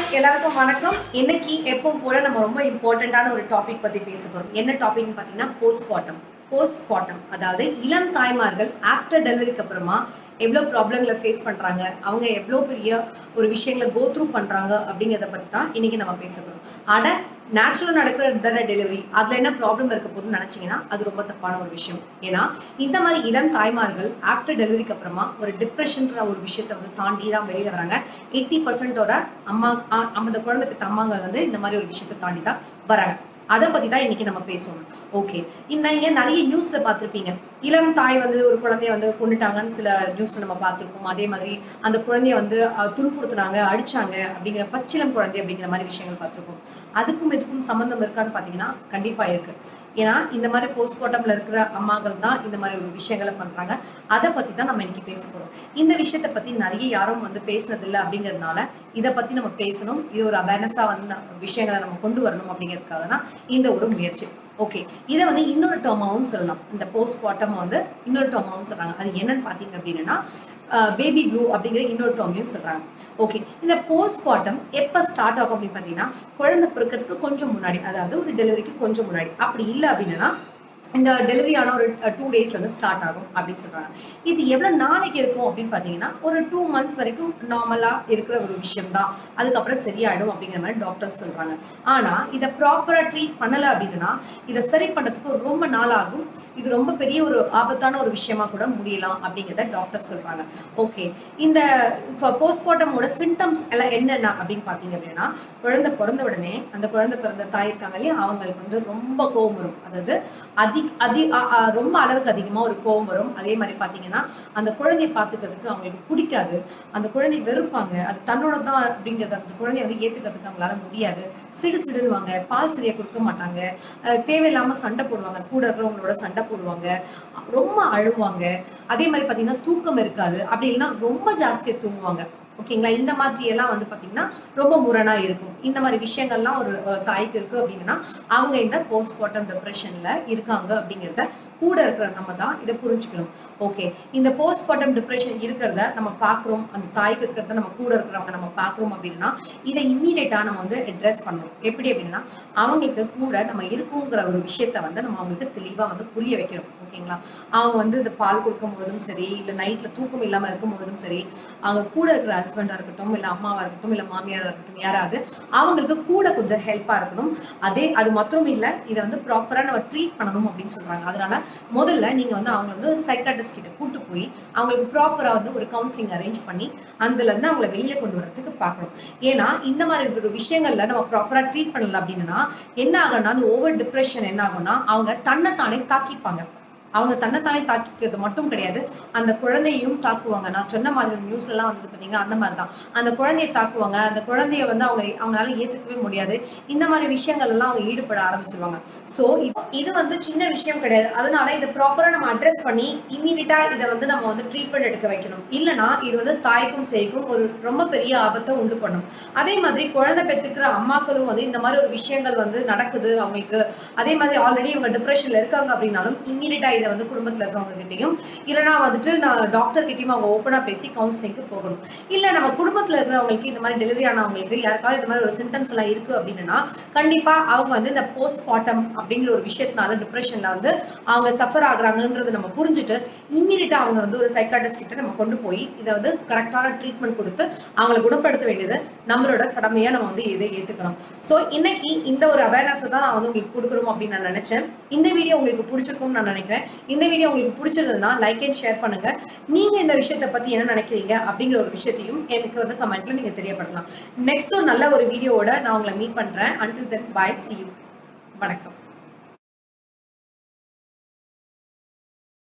எல்லாருக்கும் வணக்கம் இன்னைக்கு எப்பவும் போல நம்ம ரொம்ப இம்பார்ட்டண்ட்டான ஒரு டாபிக் பத்தி பேச போறோம் என்ன டாபிக்னு பாத்தீங்கன்னா போஸ்ட்மார்ட்டம் போஸ்ட்மார்ட்டம் அதாவது இளம் தாய்மார்கள் ஆஃப்டர் டெலிவரிக்கு அப்புறமா எவ்வளோ ப்ராப்ளங்களை ஃபேஸ் பண்றாங்க அவங்க எவ்வளோ பெரிய ஒரு விஷயங்களை கோ த்ரூ பண்றாங்க அப்படிங்கிறத பத்தி தான் இன்னைக்கு நம்ம பேச போறோம் ஆனா நேச்சுரல் நடக்கிற டெலிவரி அதுல என்ன ப்ராப்ளம் இருக்க போதுன்னு நினைச்சீங்கன்னா அது ரொம்ப தப்பான ஒரு விஷயம் ஏன்னா இந்த மாதிரி இளம் தாய்மார்கள் ஆஃப்டர் டெலிவரிக்கு அப்புறமா ஒரு டிப்ரெஷன்ற ஒரு விஷயத்த வந்து தாண்டி தான் வெளியில வராங்க எயிட்டி பர்சன்டோட அம்மா அ- அந்த குழந்தை பெற்ற அம்மாங்க வந்து இந்த மாதிரி ஒரு விஷயத்தை தாண்டி தான் வராங்க அதை பத்தி தான் இன்னைக்கு நம்ம பேசுவோம் ஓகே இந்த ஏன் நிறைய நியூஸ்ல பார்த்திருப்பீங்க இளம் தாய் வந்து ஒரு குழந்தைய வந்து கொண்டுட்டாங்கன்னு சில நியூஸ்ல நம்ம பார்த்திருக்கோம் அதே மாதிரி அந்த குழந்தைய வந்து அஹ், துன்புறுத்துனாங்க அடிச்சாங்க அப்படிங்கிற பச்சிலம் குழந்தை அப்படிங்கிற மாதிரி விஷயங்கள் பார்த்திருக்கோம் அதுக்கும் இதுக்கும் சம்பந்தம் இருக்கான்னு பாத்தீங்கன்னா கண்டிப்பா இருக்கு ஏன்னா இந்த மாதிரி போஸ்ட்மார்ட்டம்ல இருக்கிற அம்மாக்கள் தான் இந்த மாதிரி ஒரு விஷயங்களை பண்றாங்க அதை பத்தி தான் நம்ம இன்னைக்கு பேச போறோம் இந்த விஷயத்தை பத்தி நிறைய யாரும் வந்து பேசினதில்லை அப்படிங்கிறதுனால இதை பத்தி நம்ம பேசணும் இது ஒரு அவேர்னஸா வந்து நம்ம விஷயங்களை நம்ம கொண்டு வரணும் அப்படிங்கிறதுக்காக தான் இந்த ஒரு முயற்சி ஓகே இதை வந்து இன்னொரு டேர்மாவும் சொல்லலாம் இந்த போஸ்ட் மார்ட்டம் வந்து இன்னொரு டேர்மாவும் சொல்றாங்க அது என்னன்னு பாத்தீங்க அப்படின்னா பேபி ப்ளூ அப்படிங்கிற இன்னொரு டேர்ம்லையும் சொல்றாங்க ஓகே இந்த போஸ்ட் மார்ட்டம் எப்போ ஸ்டார்ட் ஆகும் அப்படின்னு பார்த்தீங்கன்னா குழந்தை பிறக்கிறதுக்கு கொஞ்சம் முன்னாடி அதாவது ஒரு டெலிவரிக்கு கொஞ்சம் முன்னாடி அப்படி இல்லை அப்படின்னா இந்த டெலிவரி ஆன ஒரு டூ டேஸ்ல இருந்து ஸ்டார்ட் ஆகும் அப்படின்னு சொல்றாங்க இது எவ்வளவு நாளைக்கு இருக்கும் அப்படின்னு பாத்தீங்கன்னா ஒரு டூ மந்த்ஸ் வரைக்கும் நார்மலா இருக்கிற ஒரு விஷயம் தான் அதுக்கப்புறம் சரியாயிடும் அப்படிங்கிற மாதிரி டாக்டர்ஸ் சொல்றாங்க ஆனா இதை ப்ராப்பரா ட்ரீட் பண்ணல அப்படின்னா இதை சரி பண்றதுக்கு ரொம்ப நாள் ஆகும் இது ரொம்ப பெரிய ஒரு ஆபத்தான ஒரு விஷயமா கூட முடியலாம் அப்படிங்கிறத டாக்டர்ஸ் சொல்றாங்க ஓகே இந்த போஸ்ட்மார்ட்டமோட சிம்டம்ஸ் எல்லாம் என்னென்ன அப்படின்னு பார்த்தீங்க அப்படின்னா குழந்தை பிறந்த உடனே அந்த குழந்தை பிறந்த தாய் இருக்காங்க இல்லையா அவங்களுக்கு வந்து ரொம்ப கோவம் வரும் அதாவது அதி அதி அ- அ- ரொம்ப அளவுக்கு அதிகமாக ஒரு கோவம் வரும் அதே மாதிரி பார்த்தீங்கன்னா அந்த குழந்தையை பார்த்துக்கிறதுக்கு அவங்களுக்கு பிடிக்காது அந்த குழந்தை வெறுப்பாங்க அது தன்னோட தான் அப்படிங்கிறத அந்த குழந்தைய வந்து ஏற்றுக்கிறதுக்கு அவங்களால முடியாது சிடு சிடுவாங்க பால் சரியா கொடுக்க மாட்டாங்க அஹ் தேவையில்லாம சண்டை போடுவாங்க கூட இருக்கிறவங்களோட சண்டை போடுவாங்க ரொம்ப அழுவாங்க அதே மாதிரி பார்த்தீங்கன்னா தூக்கம் இருக்காது அப்படி இல்லைன்னா ரொம்ப ஜாஸ்தியாக தூங்குவாங்க ஓகேங்களா இந்த மாதிரி எல்லாம் வந்து பாத்தீங்கன்னா ரொம்ப முரணா இருக்கும் இந்த மாதிரி விஷயங்கள்லாம் ஒரு அஹ், தாய்க்கு இருக்கு அப்படின்னா அவங்க இந்த போஸ்ட்மார்ட்டம் டிப்ரெஷன்ல இருக்காங்க அப்படிங்கிறத கூட இருக்கிற நம்ம தான் இதை புரிஞ்சுக்கணும் ஓகே இந்த போஸ்ட்மார்ட்டம் டிப்ரெஷன் இருக்கிறத நம்ம பார்க்குறோம் அந்த தாய்க்கு இருக்கிறத நம்ம கூட இருக்கிறவங்க நம்ம பார்க்குறோம் அப்படின்னா இதை இம்மீடியட்டா நம்ம வந்து அட்ரஸ் பண்ணணும் எப்படி அப்படின்னா அவங்களுக்கு கூட நம்ம இருக்குங்கிற ஒரு விஷயத்த வந்து நம்ம அவங்களுக்கு தெளிவா வந்து புரிய வைக்கணும் ஓகேங்களா அவங்க வந்து இந்த பால் கொடுக்கும் பொழுதும் சரி இல்லை நைட்ல தூக்கம் இல்லாம இருக்கும் பொழுதும் சரி அவங்க கூட இருக்கிற ஹஸ்பண்டா இருக்கட்டும் இல்ல அம்மாவா இருக்கட்டும் இல்ல மாமியாரா இருக்கட்டும் யாராவது அவங்களுக்கு கூட கொஞ்சம் ஹெல்ப்பா இருக்கணும் அதே அது மாத்திரம் இல்ல இதை வந்து ப்ராப்பரா நம்ம ட்ரீட் பண்ணணும் அப்படின்னு சொல்றாங்க அதனால முதல்ல நீங்க வந்து அவங்க வந்து ஒரு சைக்காட்டிஸ்ட் கிட்ட கூட்டு போய் அவங்களுக்கு ப்ராப்பரா வந்து ஒரு கவுன்சிலிங் அரேஞ்ச் பண்ணி அதுல இருந்து அவங்கள வெளியில கொண்டு வரதுக்கு பார்க்கணும் ஏன்னா இந்த மாதிரி ஒரு விஷயங்கள்ல நம்ம ப்ராப்பரா ட்ரீட் பண்ணல அப்படின்னா என்ன ஆகும்னா அந்த ஓவர் டிப்ரெஷன் என்ன ஆகும்னா அவங்க தன்னைத்தானே தாக்கிப்பாங்க அவங்க தன்னைத்தானே தாக்கிக்கிறது மட்டும் கிடையாது அந்த குழந்தையும் தாக்குவாங்க நான் சொன்ன மாதிரி நியூஸ்ல எல்லாம் வந்தது பாத்தீங்கன்னா அந்த மாதிரி தான் அந்த குழந்தையை தாக்குவாங்க அந்த குழந்தைய வந்து அவங்க அவங்களால ஏத்துக்கவே முடியாது இந்த மாதிரி விஷயங்கள் எல்லாம் அவங்க ஈடுபட ஆரம்பிச்சிருவாங்க சோ இது வந்து சின்ன விஷயம் கிடையாது அதனால இதை ப்ராப்பரா நம்ம அட்ரஸ் பண்ணி இமீடியட்டா இதை வந்து நம்ம வந்து ட்ரீட்மெண்ட் எடுக்க வைக்கணும் இல்லைன்னா இது வந்து தாய்க்கும் சேய்க்கும் ஒரு ரொம்ப பெரிய ஆபத்தை உண்டு பண்ணும் அதே மாதிரி குழந்தை பெற்றுக்கிற அம்மாக்களும் வந்து இந்த மாதிரி ஒரு விஷயங்கள் வந்து நடக்குது அவங்களுக்கு அதே மாதிரி ஆல்ரெடி இவங்க டிப்ரெஷன்ல இருக்காங்க அப்படின்னாலும் இம்மீடியட்டா இதை வந்து குடும்பத்துல இருக்கிறவங்க கிட்டயும் இல்லைன்னா வந்துட்டு நான் டாக்டர் கிட்டயும் அவங்க ஓப்பனா பேசி கவுன்சிலிங்க்கு போகணும் இல்ல நம்ம குடும்பத்துல இருக்கிறவங்களுக்கு இந்த மாதிரி டெலிவரி ஆனவங்களுக்கு யாருக்காவது இந்த மாதிரி ஒரு சிம்டம்ஸ் எல்லாம் இருக்கு அப்படின்னா கண்டிப்பா அவங்க வந்து இந்த போஸ்ட் மார்ட்டம் அப்படிங்கிற ஒரு விஷயத்தினால டிப்ரெஷன்ல வந்து அவங்க சஃபர் ஆகுறாங்கன்றது நம்ம புரிஞ்சுட்டு இம்மீடியட்டா அவங்க வந்து ஒரு சைக்காட்டிஸ்ட் கிட்ட நம்ம கொண்டு போய் இதை வந்து கரெக்டான ட்ரீட்மெண்ட் கொடுத்து அவங்களை குணப்படுத்த வேண்டியது நம்மளோட கடமையா நம்ம வந்து இதை ஏத்துக்கணும் ஸோ இன்னைக்கு இந்த ஒரு அவேர்னஸ் தான் நான் வந்து உங்களுக்கு கொடுக்கணும் அப்படின்னு நான் நினைச்சேன் இந்த வீடியோ உங்களுக்கு பிடிச்சிருக்கும்னு நான் நினைக்கிறேன் இந்த வீடியோ உங்களுக்கு பிடிச்சிருந்ததுன்னா லைக் அண்ட் ஷேர் பண்ணுங்க நீங்க இந்த விஷயத்தை பத்தி என்ன நினைக்கிறீங்க அப்படிங்கிற ஒரு விஷயத்தையும் எனக்கு வந்து கமெண்ட்ல நீங்க தெரியப்படுத்தலாம் நெக்ஸ்ட் ஒரு நல்ல ஒரு வீடியோவோட நான் உங்களை மீட் பண்றேன் until then bye see you வணக்கம்